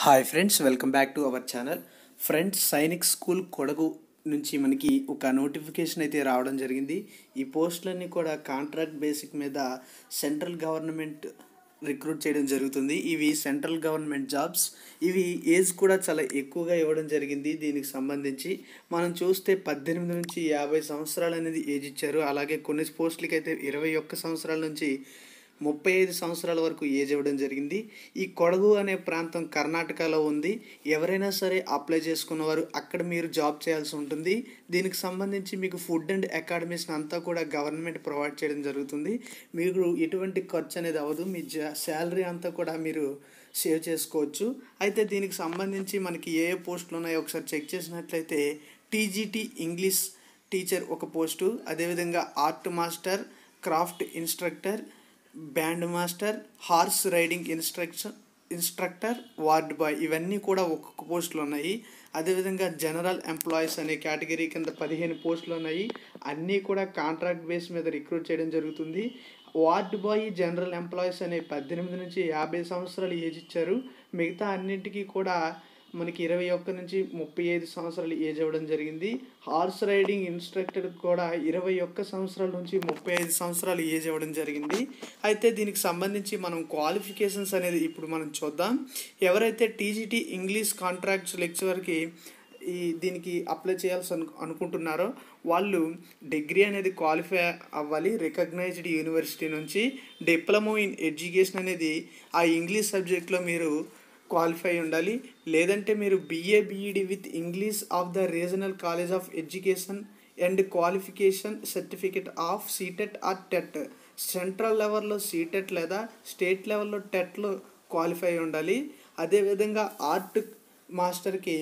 hi friends welcome back to our channel friends Sainik school Kodagu నుంచి మనకి ఒక నోటిఫికేషన్ అయితే రావడం జరిగింది ఈ పోస్టులన్నీ కూడా కాంట్రాక్ట్ బేసిక్ మీద సెంట్రల్ గవర్నమెంట్ రిక్రూట్ చేయడం జరుగుతుంది ఇవి సెంట్రల్ గవర్నమెంట్ జాబ్స్ ఇవి ఏజ్ కూడా చాలా ఎక్కువగా ఇవ్వడం జరిగింది దీనికి సంబంధించి మనం చూస్తే పద్దెనిమిది నుంచి యాభై సంవత్సరాలు అనేది ఏజ్ ఇచ్చారు అలాగే కొన్ని పోస్టులకి అయితే ఇరవై ఒక్క సంవత్సరాల నుంచి ముప్పై ఐదు సంవత్సరాల వరకు ఏజ్ ఇవ్వడం జరిగింది ఈ కొడగు అనే ప్రాంతం కర్ణాటకలో ఉంది ఎవరైనా సరే అప్లై చేసుకున్నవారు అక్కడ మీరు జాబ్ చేయాల్సి ఉంటుంది దీనికి సంబంధించి మీకు ఫుడ్ అండ్ అకాడమీస్ అంతా కూడా గవర్నమెంట్ ప్రొవైడ్ చేయడం జరుగుతుంది మీరు ఎటువంటి ఖర్చు అనేది అవ్వదు మీ జా శాలరీ అంతా కూడా మీరు సేవ్ చేసుకోవచ్చు అయితే దీనికి సంబంధించి మనకి ఏ ఏ పోస్టులు ఉన్నాయో ఒకసారి చెక్ చేసినట్లయితే టీజీటీ ఇంగ్లీష్ టీచర్ ఒక పోస్టు అదేవిధంగా art master craft instructor band master horse riding instruction instructor ward boy ఇవన్నీ కూడా ఒక్కొక్క పోస్టులు ఉన్నాయి అదేవిధంగా జనరల్ ఎంప్లాయీస్ అనే కేటగిరీ కింద పదిహేను పోస్టులు ఉన్నాయి అన్నీ కూడా కాంట్రాక్ట్ బేస్ మీద రిక్రూట్ చేయడం జరుగుతుంది వార్డ్ బాయ్ జనరల్ ఎంప్లాయీస్ అనే పద్దెనిమిది నుంచి యాభై సంవత్సరాలు ఏజ్ ఇచ్చారు మిగతా అన్నింటికీ కూడా మనకి ఇరవై ఒక్క నుంచి ముప్పై ఐదు సంవత్సరాలు ఏజ్ అవ్వడం జరిగింది హార్స్ రైడింగ్ ఇన్స్ట్రక్టర్ కూడా ఇరవై ఒక్క సంవత్సరాల నుంచి ముప్పై ఐదు సంవత్సరాలు ఏజ్ అవ్వడం జరిగింది అయితే దీనికి సంబంధించి మనం క్వాలిఫికేషన్స్ అనేది ఇప్పుడు మనం చూద్దాం ఎవరైతే టీజీటీ ఇంగ్లీష్ కాంట్రాక్ట్స్ లెక్చరర్కి ఈ దీనికి అప్లై చేయాల్సి అను అనుకుంటున్నారో వాళ్ళు డిగ్రీ అనేది క్వాలిఫై అవ్వాలి రికగ్నైజ్డ్ యూనివర్సిటీ నుంచి డిప్లొమా ఇన్ ఎడ్యుకేషన్ అనేది ఆ ఇంగ్లీష్ సబ్జెక్ట్లో మీరు క్వాలిఫై ఉండాలి లేదంటే మీరు BA BEd with English of the regional college of education and qualification certificate of CTET or TET central లెవెల్లో సీటెట్ లేదా స్టేట్ లెవెల్లో టెట్లో క్వాలిఫై ఉండాలి అదేవిధంగా ఆర్ట్ మాస్టర్కి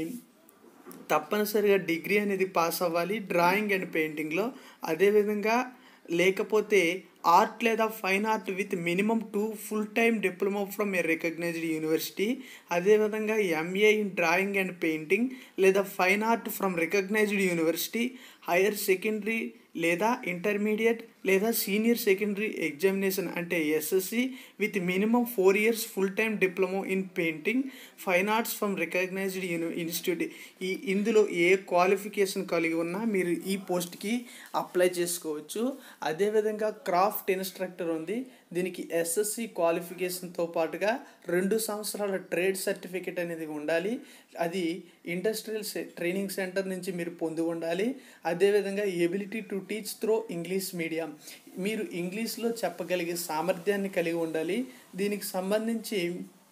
తప్పనిసరిగా డిగ్రీ అనేది పాస్ అవ్వాలి డ్రాయింగ్ అండ్ పెయింటింగ్లో అదేవిధంగా లేకపోతే ఆర్ట్ లేదా fine art with minimum two full time diploma from a recognised university అదేవిధంగా MA in drawing and painting లేదా fine art from recognised university higher secondary లేదా ఇంటర్మీడియట్ లేదా సీనియర్ సెకండరీ ఎగ్జామినేషన్ అంటే SSC with minimum four years full time diploma in painting fine arts from recognised uni institute ఈ ఇందులో ఏ qualification కలిగి ఉన్నా మీరు ఈ పోస్ట్కి అప్లై చేసుకోవచ్చు అదేవిధంగా క్రాఫ్ట్ ఇన్స్ట్రక్టర్ ఉంది దీనికి ఎస్ఎస్సి క్వాలిఫికేషన్తో పాటుగా రెండు సంవత్సరాల ట్రేడ్ సర్టిఫికేట్ అనేది ఉండాలి అది ఇండస్ట్రియల్ ట్రైనింగ్ సెంటర్ నుంచి మీరు పొంది ఉండాలి అదేవిధంగా ability to teach through English medium మీరు ఇంగ్లీష్లో చెప్పగలిగే సామర్థ్యాన్ని కలిగి ఉండాలి దీనికి సంబంధించి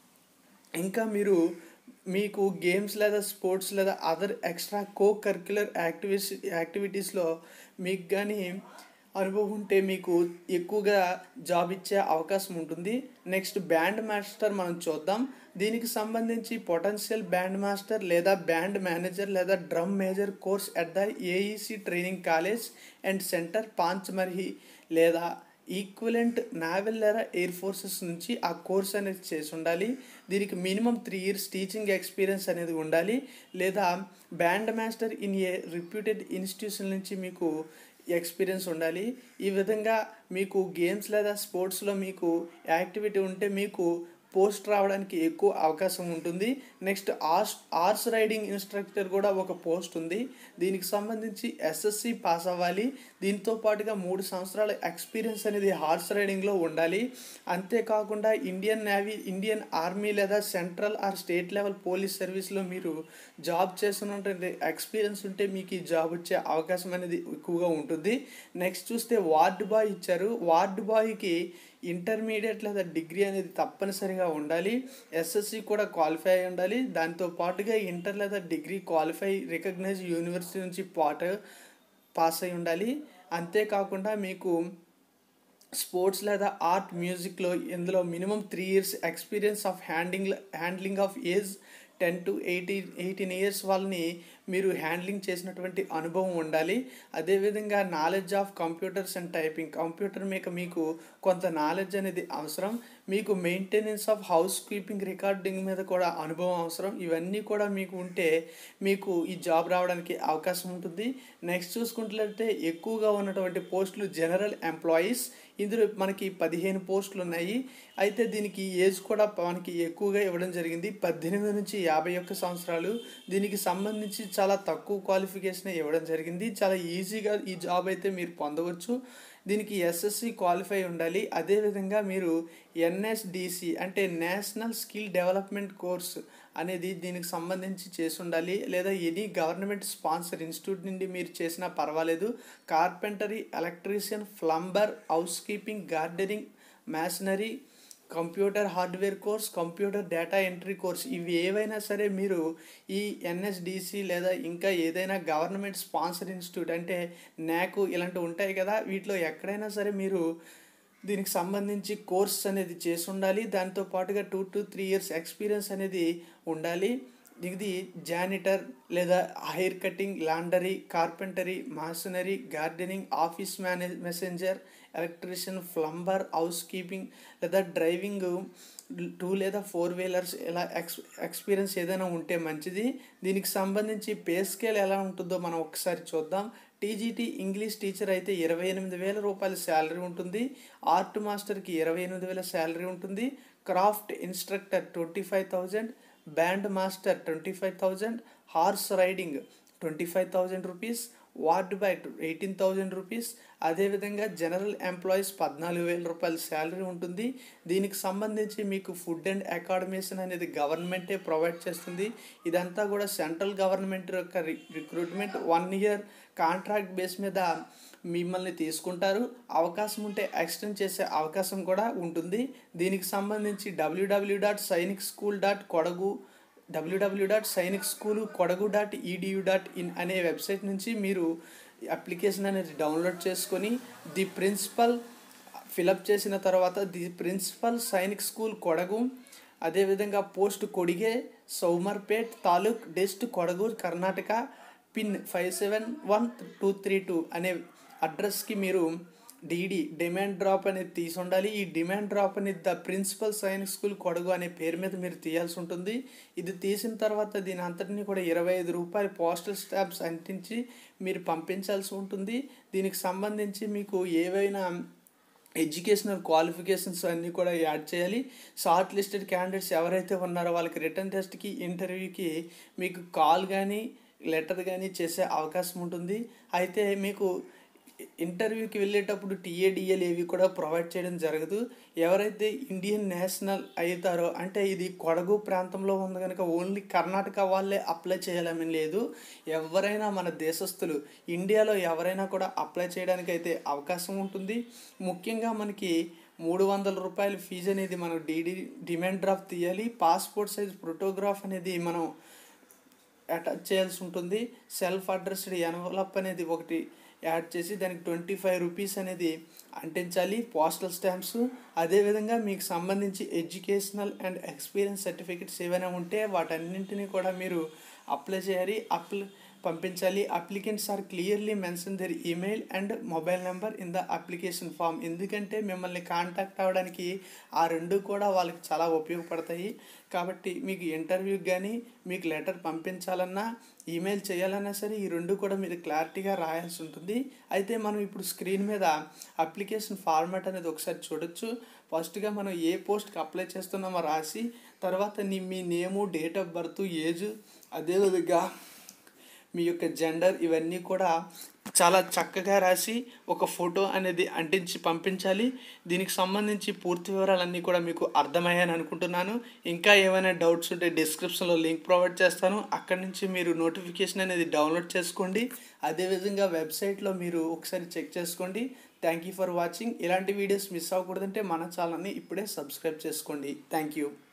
ఇంకా మీరు మీకు గేమ్స్ లేదా స్పోర్ట్స్ లేదా other extra co curricular activities యాక్టివిటీస్లో మీకు కానీ అనుభవం ఉంటే మీకు ఎక్కువగా జాబ్ ఇచ్చే అవకాశం ఉంటుంది నెక్స్ట్ బ్యాండ్ మాస్టర్ మనం చూద్దాం దీనికి సంబంధించి పొటెన్షియల్ బ్యాండ్ మాస్టర్ లేదా బ్యాండ్ మేనేజర్ లేదా drum major course at the AEC training college and centre Pachmarhi లేదా ఈక్వలెంట్ నావెల్ లేదా ఎయిర్ ఫోర్సెస్ నుంచి ఆ కోర్స్ అనేది చేసి ఉండాలి దీనికి minimum three years teaching experience అనేది ఉండాలి లేదా band master in a reputed institution నుంచి మీకు ఎక్స్పీరియన్స్ ఉండాలి ఈ విధంగా మీకు గేమ్స్ లేదా స్పోర్ట్స్లో మీకు యాక్టివిటీ ఉంటే మీకు పోస్ట్ రావడానికి ఎక్కువ అవకాశం ఉంటుంది next horse horse riding instructor కూడా ఒక పోస్ట్ ఉంది దీనికి సంబంధించి ఎస్ఎస్సి పాస్ అవ్వాలి దీంతో పాటుగా మూడు సంవత్సరాల ఎక్స్పీరియన్స్ అనేది హార్స్ రైడింగ్లో ఉండాలి అంతేకాకుండా ఇండియన్ నేవీ ఇండియన్ ఆర్మీ లేదా central or state level police సర్వీస్లో మీరు జాబ్ చేస్తున్నటువంటి ఎక్స్పీరియన్స్ ఉంటే మీకు ఈ జాబ్ వచ్చే అవకాశం అనేది ఎక్కువగా ఉంటుంది నెక్స్ట్ చూస్తే వార్డ్ బాయ్ ఇచ్చారు వార్డ్ బాయ్కి ఇంటర్మీడియట్ లేదా డిగ్రీ అనేది తప్పనిసరిగా ఉండాలి ఎస్ఎస్సి కూడా క్వాలిఫై అయి ఉండాలి దాంతో పాటుగా ఇంటర్ లేదా డిగ్రీ క్వాలిఫై రికగ్నైజ్ యూనివర్సిటీ నుంచి పాటు పాస్ అయి ఉండాలి అంతేకాకుండా మీకు స్పోర్ట్స్ లేదా ఆర్ట్ మ్యూజిక్లో ఇందులో minimum three years experience of handing handling of age ten to eighteen eighteen years వాళ్ళని మీరు హ్యాండ్లింగ్ చేసినటువంటి అనుభవం ఉండాలి అదేవిధంగా knowledge of computers and typing computer మీద మీకు కొంత నాలెడ్జ్ అనేది అవసరం మీకు maintenance of housekeeping recording మీద కూడా అనుభవం అవసరం ఇవన్నీ కూడా మీకు ఉంటే మీకు ఈ జాబ్ రావడానికి అవకాశం ఉంటుంది నెక్స్ట్ చూసుకుంటున్నట్లయితే ఎక్కువగా ఉన్నటువంటి పోస్టులు జనరల్ ఎంప్లాయీస్ ఇందులో మనకి పదిహేను పోస్టులు ఉన్నాయి అయితే దీనికి ఏజ్ కూడా మనకి ఎక్కువగా ఇవ్వడం జరిగింది పద్దెనిమిది నుంచి యాభై ఒక్క సంవత్సరాలు దీనికి సంబంధించి చాలా తక్కువ క్వాలిఫికేషన్ ఇవ్వడం జరిగింది చాలా ఈజీగా ఈ జాబ్ అయితే మీరు పొందవచ్చు దీనికి ఎస్ఎస్సి క్వాలిఫై ఉండాలి అదేవిధంగా మీరు ఎన్ఎస్డిసి అంటే నేషనల్ స్కిల్ డెవలప్మెంట్ కోర్స్ అనేది దీనికి సంబంధించి చేసి ఉండాలి లేదా ఎనీ గవర్నమెంట్ స్పాన్సర్ ఇన్స్టిట్యూట్ నుండి మీరు చేసినా పర్వాలేదు carpentry electrician plumber housekeeping gardening masonry computer hardware course computer data entry course ఇవి ఏవైనా సరే మీరు ఈ ఎన్ఎస్డిసి లేదా ఇంకా ఏదైనా గవర్నమెంట్ స్పాన్సర్ ఇన్స్టిట్యూట్ అంటే నాకు ఇలాంటివి ఉంటాయి కదా వీటిలో ఎక్కడైనా సరే మీరు దీనికి సంబంధించి కోర్స్ అనేది చేసి ఉండాలి దాంతో పాటుగా two to three years experience అనేది ఉండాలి ఇది జానిటర్ లేదా hair cutting laundry carpentry masonry gardening office manage messenger electrician plumber housekeeping లేదా డ్రైవింగ్ టూ లేదా ఫోర్ వీలర్స్ ఇలా ఎక్స్ ఎక్స్పీరియన్స్ ఏదైనా ఉంటే మంచిది దీనికి సంబంధించి పే స్కేల్ ఎలా ఉంటుందో మనం ఒకసారి చూద్దాం టీజీటీ ఇంగ్లీష్ టీచర్ అయితే ఇరవై ఎనిమిది వేల రూపాయల శాలరీ ఉంటుంది ఆర్ట్ మాస్టర్కి ఇరవై ఎనిమిది వేల శాలరీ ఉంటుంది craft instructor twenty five thousand band master twenty five thousand horse riding twenty five thousand rupees ward boy eighteen thousand rupees అదేవిధంగా జనరల్ ఎంప్లాయీస్ పద్నాలుగు వేల రూపాయల శాలరీ ఉంటుంది దీనికి సంబంధించి మీకు ఫుడ్ అండ్ అకాడమేషన్ అనేది గవర్నమెంటే ప్రొవైడ్ చేస్తుంది ఇదంతా కూడా సెంట్రల్ గవర్నమెంట్ యొక్క recruitment one year contract base మీద మిమ్మల్ని తీసుకుంటారు అవకాశం ఉంటే ఎక్స్టెండ్ చేసే అవకాశం కూడా ఉంటుంది దీనికి సంబంధించి WW dot Sainik school dot Kodagu WW dot Sainik school Kodagu dot EDU dot in అనే వెబ్సైట్ నుంచి మీరు అప్లికేషన్ అనేది డౌన్లోడ్ చేసుకొని ది ప్రిన్సిపల్ ఫిలప్ చేసిన తర్వాత the principal Sainik school Kodagu అదేవిధంగా post Kodige Somwarpet taluk dist Kodagu Karnataka pin five seven one two three two అనే అడ్రస్కి మీరు డీడీ డిమాండ్ డ్రాప్ అనేది తీసి ఉండాలి ఈ డిమాండ్ డ్రాప్ అనేది the principal Sainik school Kodagu అనే పేరు మీద మీరు తీయాల్సి ఉంటుంది ఇది తీసిన తర్వాత దీని అంతటిని కూడా ఇరవై ఐదు రూపాయలు పోస్టల్ స్టాంప్స్ అంటించి మీరు పంపించాల్సి ఉంటుంది దీనికి సంబంధించి మీకు ఏవైనా ఎడ్యుకేషనల్ క్వాలిఫికేషన్స్ అన్నీ కూడా యాడ్ చేయాలి షార్ట్ లిస్టెడ్ క్యాండిడేట్స్ ఎవరైతే ఉన్నారో వాళ్ళకి రిటర్న్ టెస్ట్కి ఇంటర్వ్యూకి మీకు కాల్ కానీ లెటర్ కానీ చేసే అవకాశం ఉంటుంది అయితే మీకు ఇంటర్వ్యూకి వెళ్ళేటప్పుడు టీఏడిఎల్ ఏవి కూడా ప్రొవైడ్ చేయడం జరగదు ఎవరైతే ఇండియన్ నేషనల్ అవుతారో అంటే ఇది కొడగు ప్రాంతంలో ఉంది కనుక ఓన్లీ కర్ణాటక వాళ్ళే అప్లై చేయాలని లేదు ఎవరైనా మన దేశస్తులు ఇండియాలో ఎవరైనా కూడా అప్లై చేయడానికి అయితే అవకాశం ఉంటుంది ముఖ్యంగా మనకి మూడు వందల రూపాయల ఫీజు అనేది మనం డీడీ డిమాండ్ డ్రాఫ్ట్ తీయాలి పాస్పోర్ట్ సైజ్ ఫోటోగ్రాఫ్ అనేది మనం అటాచ్ చేయాల్సి ఉంటుంది సెల్ఫ్ అడ్రస్డ్ ఎన్వలప్ అనేది ఒకటి యాడ్ చేసి దానికి ట్వంటీ ఫైవ్ రూపీస్ అనేది అంటించాలి పోస్టల్ స్టాంప్స్ అదేవిధంగా మీకు సంబంధించి ఎడ్యుకేషనల్ అండ్ ఎక్స్పీరియన్స్ సర్టిఫికెట్స్ ఏవైనా ఉంటే వాటన్నింటినీ కూడా మీరు అప్లై చేయాలి అప్లై పంపించాలి applicants are clearly mention their email and mobile number in the application form ఎందుకంటే మిమ్మల్ని కాంటాక్ట్ అవ్వడానికి ఆ రెండు కూడా వాళ్ళకి చాలా ఉపయోగపడతాయి కాబట్టి మీకు ఇంటర్వ్యూకి కానీ మీకు లెటర్ పంపించాలన్నా ఈమెయిల్ చేయాలన్నా సరే ఈ రెండు కూడా మీరు క్లారిటీగా రాయాల్సి ఉంటుంది అయితే మనం ఇప్పుడు స్క్రీన్ మీద అప్లికేషన్ ఫార్మాట్ అనేది ఒకసారి చూడొచ్చు ఫస్ట్గా మనం ఏ పోస్ట్కి అప్లై చేస్తున్నామో రాసి తర్వాత నీ మీ name date of birth age అదేవిధంగా మీ యొక్క జెండర్ ఇవన్నీ కూడా చాలా చక్కగా రాసి ఒక ఫోటో అనేది అంటించి పంపించాలి దీనికి సంబంధించి పూర్తి వివరాలన్నీ కూడా మీకు అర్థమయ్యాయని అనుకుంటున్నాను ఇంకా ఏమైనా డౌట్స్ ఉంటే డిస్క్రిప్షన్లో లింక్ ప్రొవైడ్ చేస్తాను అక్కడి నుంచి మీరు నోటిఫికేషన్ అనేది డౌన్లోడ్ చేసుకోండి అదేవిధంగా వెబ్సైట్లో మీరు ఒకసారి చెక్ చేసుకోండి థ్యాంక్ యూ ఫర్ వాచింగ్ ఇలాంటి వీడియోస్ మిస్ అవ్వకూడదంటే మన ఛానల్ని ఇప్పుడే సబ్స్క్రైబ్ చేసుకోండి థ్యాంక్ యూ